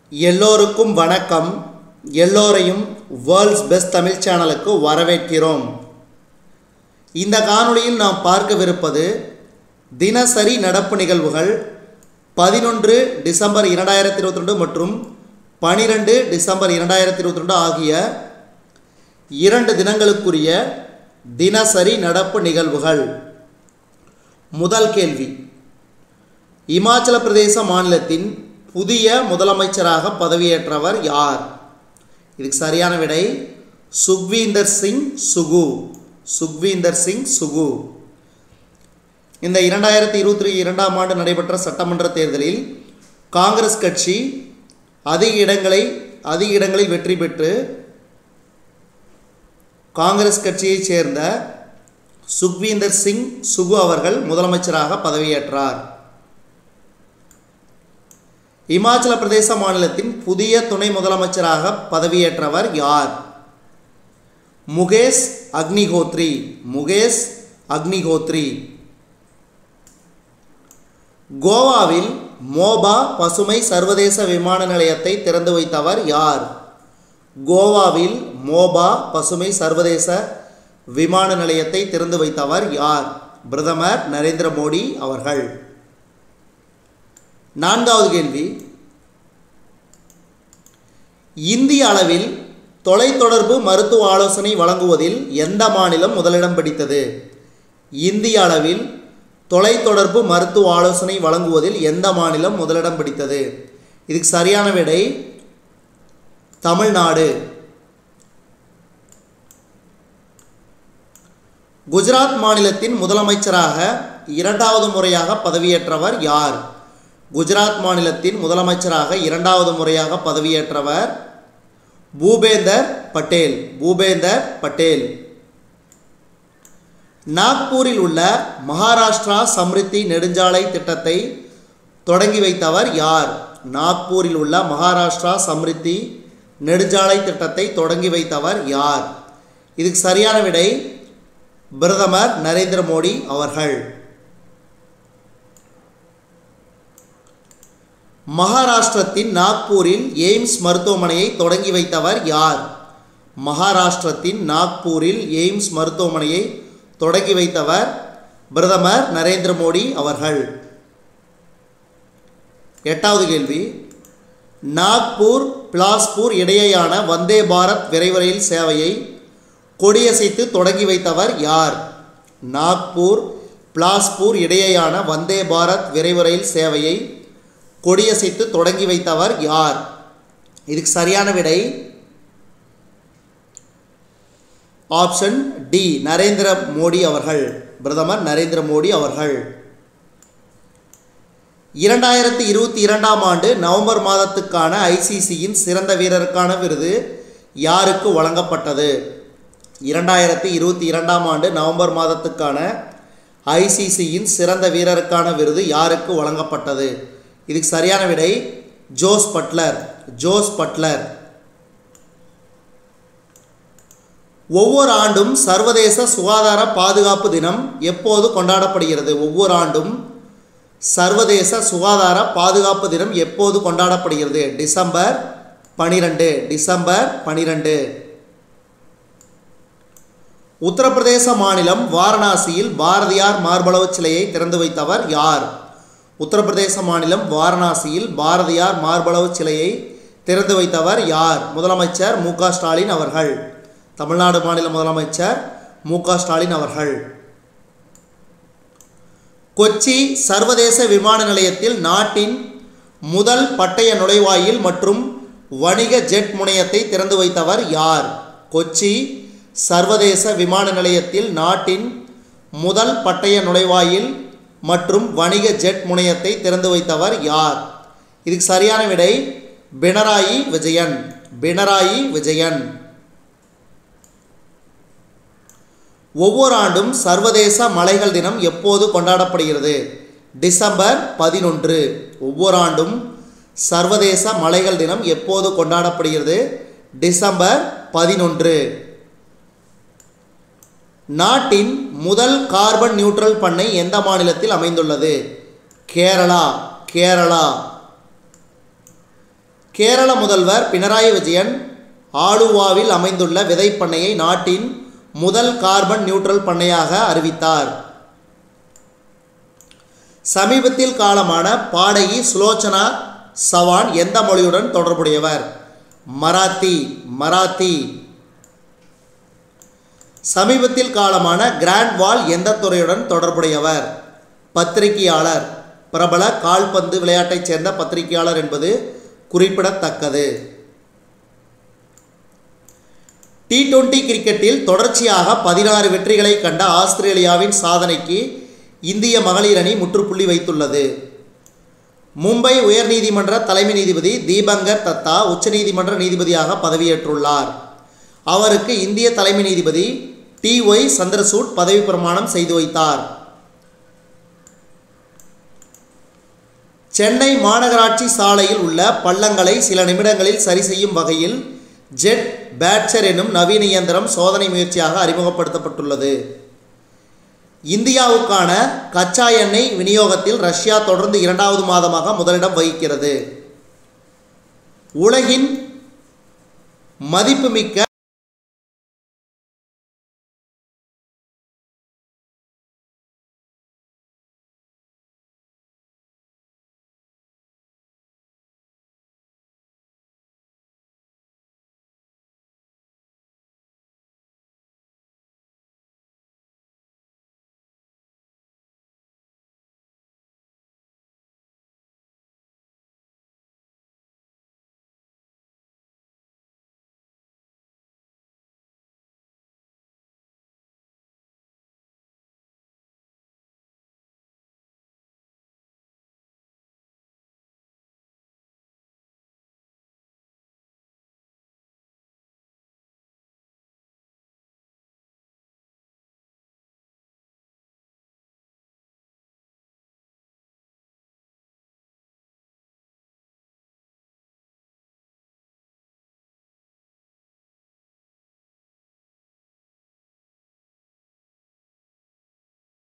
எல்லோருக்கும் வணக்கம் எல்லோரையும் வேர்ல்ட்ஸ் பெஸ்ட் தமிழ் சேனலுக்கு வரவேற்கிறோம் இந்த காணொளியில் நாம் பார்க்கவிருப்பது தினசரி நடப்பு நிகழ்வுகள் பதினொன்று டிசம்பர் இரண்டாயிரத்தி இருபத்தி ரெண்டு மற்றும் பனிரெண்டு டிசம்பர் இரண்டாயிரத்தி இருபத்தி ரெண்டு ஆகிய இரண்டு தினங்களுக்குரிய தினசரி நடப்பு நிகழ்வுகள் முதல் கேள்வி இமாச்சல பிரதேச மாநிலத்தின் புதிய முதலமைச்சராக பதவியேற்றவர் யார் இதுக்கு சரியான விடை சுக்வீந்தர் சிங் சுகு சுக்வீந்தர் சிங் சுகு இந்த இரண்டாயிரத்தி இருபத்தி இரண்டாம் ஆண்டு நடைபெற்ற சட்டமன்ற தேர்தலில் காங்கிரஸ் கட்சி அதிக இடங்களை அதிக இடங்களில் வெற்றி பெற்று காங்கிரஸ் கட்சியைச் சேர்ந்த சுக்வீந்தர் சிங் சுகு அவர்கள் முதலமைச்சராக பதவியேற்றார் இமாச்சல பிரதேச மாநிலத்தின் புதிய துணை முதலமைச்சராக பதவியேற்றவர் யார் முகேஷ் அக்னிஹோத்ரி முகேஷ் அக்னிஹோத்ரி கோவாவில் மோபா பசுமை சர்வதேச விமான நிலையத்தை திறந்து வைத்தவர் யார் கோவாவில் மோபா பசுமை சர்வதேச விமான நிலையத்தை திறந்து வைத்தவர் யார் பிரதமர் நரேந்திர மோடி அவர்கள் நான்காவது கேள்வி இந்திய அளவில் தொலைத்தொடர்பு மருத்துவ ஆலோசனை வழங்குவதில் எந்த மாநிலம் முதலிடம் பிடித்தது இந்திய அளவில் தொலைத்தொடர்பு மருத்துவ ஆலோசனை வழங்குவதில் எந்த மாநிலம் முதலிடம் பிடித்தது இதுக்கு சரியான விடை தமிழ்நாடு குஜராத் மாநிலத்தின் முதலமைச்சராக இரண்டாவது முறையாக பதவியேற்றவர் யார் குஜராத் மாநிலத்தின் முதலமைச்சராக இரண்டாவது முறையாக பதவியேற்றவர் பூபேந்தர் பட்டேல் பூபேந்தர் பட்டேல் நாக்பூரில் உள்ள மகாராஷ்டிரா சம்ரித்தி நெடுஞ்சாலை திட்டத்தை தொடங்கி வைத்தவர் யார் நாக்பூரில் உள்ள மகாராஷ்டிரா சம்ரித்தி நெடுஞ்சாலை திட்டத்தை தொடங்கி வைத்தவர் யார் இதுக்கு சரியான விடை பிரதமர் நரேந்திர மோடி அவர்கள் மகாராஷ்டிரத்தின் நாக்பூரில் எய்ம்ஸ் மருத்துவமனையை தொடங்கி வைத்தவர் யார் மகாராஷ்டிரத்தின் நாக்பூரில் எய்ம்ஸ் மருத்துவமனையை தொடங்கி வைத்தவர் பிரதமர் நரேந்திர மோடி அவர்கள் எட்டாவது கேள்வி நாக்பூர் பிலாஸ்பூர் இடையேயான வந்தே பாரத் விரைவு ரயில் சேவையை கொடியசைத்து தொடங்கி வைத்தவர் யார் நாக்பூர் பிலாஸ்பூர் இடையேயான வந்தே பாரத் விரைவு ரயில் சேவையை கொடியசைத்து தொடங்கி வைத்தவர் யார் இதுக்கு சரியான விடை ஆப்ஷன் டி நரேந்திர மோடி அவர்கள் பிரதமர் நரேந்திர மோடி அவர்கள் இரண்டாயிரத்தி இருபத்தி இரண்டாம் ஆண்டு நவம்பர் மாதத்துக்கான ஐசிசியின் சிறந்த வீரருக்கான விருது யாருக்கு வழங்கப்பட்டது இரண்டாயிரத்தி இருபத்தி இரண்டாம் ஆண்டு நவம்பர் மாதத்துக்கான ஐசிசியின் சிறந்த வீரருக்கான விருது யாருக்கு வழங்கப்பட்டது இதுக்கு சரியான விடை ஜோஸ் பட்லர் ஜோஸ் பட்லர் ஒவ்வொரு ஆண்டும் சர்வதேச சுகாதார பாதுகாப்பு தினம் எப்போது கொண்டாடப்படுகிறது ஒவ்வொரு ஆண்டும் சர்வதேச சுகாதார பாதுகாப்பு தினம் எப்போது கொண்டாடப்படுகிறது டிசம்பர் பனிரெண்டு டிசம்பர் பனிரெண்டு உத்தரப்பிரதேச மாநிலம் வாரணாசியில் பாரதியார் மார்பளவு சிலையை திறந்து வைத்தவர் யார் உத்தரப்பிரதேச மாநிலம் வாரணாசியில் பாரதியார் மார்பளவு சிலையை திறந்து வைத்தவர் யார் முதலமைச்சர் மு ஸ்டாலின் அவர்கள் தமிழ்நாடு மாநில முதலமைச்சர் மு ஸ்டாலின் அவர்கள் கொச்சி சர்வதேச விமான நிலையத்தில் நாட்டின் முதல் பட்டய நுழைவாயில் மற்றும் வணிக ஜெட் முனையத்தை திறந்து வைத்தவர் யார் கொச்சி சர்வதேச விமான நிலையத்தில் நாட்டின் முதல் பட்டய நுழைவாயில் மற்றும் வணிக ஜெட் முனையத்தை திறந்து வைத்தவர் யார் இதுக்கு சரியான விடை பினராயி விஜயன் பினராயி விஜயன் ஒவ்வொரு ஆண்டும் சர்வதேச மலைகள் தினம் எப்போது கொண்டாடப்படுகிறது டிசம்பர் பதினொன்று ஒவ்வொரு ஆண்டும் சர்வதேச மலைகள் தினம் எப்போது கொண்டாடப்படுகிறது டிசம்பர் பதினொன்று நாட்டின் முதல் கார்பன் நியூட்ரல் பண்ணை எந்த மாநிலத்தில் அமைந்துள்ளது கேரளா கேரளா கேரள முதல்வர் பினராயி விஜயன் ஆலுவாவில் அமைந்துள்ள விதைப்பண்ணையை நாட்டின் முதல் கார்பன் நியூட்ரல் பண்ணையாக அறிவித்தார் சமீபத்தில் காலமான பாடகி சுலோச்சனா சவான் எந்த மொழியுடன் தொடர்புடையவர் மராத்தி மராத்தி சமீபத்தில் காலமான கிராண்ட் வால் எந்த துறையுடன் தொடர்புடையவர் பத்திரிகையாளர் பிரபல கால்பந்து விளையாட்டைச் சேர்ந்த பத்திரிகையாளர் என்பது குறிப்பிடத்தக்கது டி டுவெண்டி கிரிக்கெட்டில் தொடர்ச்சியாக பதினாறு வெற்றிகளை கண்ட ஆஸ்திரேலியாவின் சாதனைக்கு இந்திய மகளிர் அணி முற்றுப்புள்ளி வைத்துள்ளது மும்பை உயர்நீதிமன்ற தலைமை நீதிபதி தீபங்கர் தத்தா உச்சநீதிமன்ற நீதிபதியாக பதவியேற்றுள்ளார் அவருக்கு இந்திய தலைமை நீதிபதி டி ஒய் சந்திரசூட் பதவி பிரமாணம் செய்து வைத்தார் சென்னை மாநகராட்சி சாலையில் உள்ள பள்ளங்களை சில நிமிடங்களில் சரி செய்யும் வகையில் ஜெட் பேட்சர் எனும் நவீன இயந்திரம் சோதனை முயற்சியாக அறிமுகப்படுத்தப்பட்டுள்ளது இந்தியாவுக்கான கச்சா எண்ணெய் விநியோகத்தில் ரஷ்யா தொடர்ந்து இரண்டாவது மாதமாக முதலிடம் வகிக்கிறது உலகின் மதிப்புமிக்க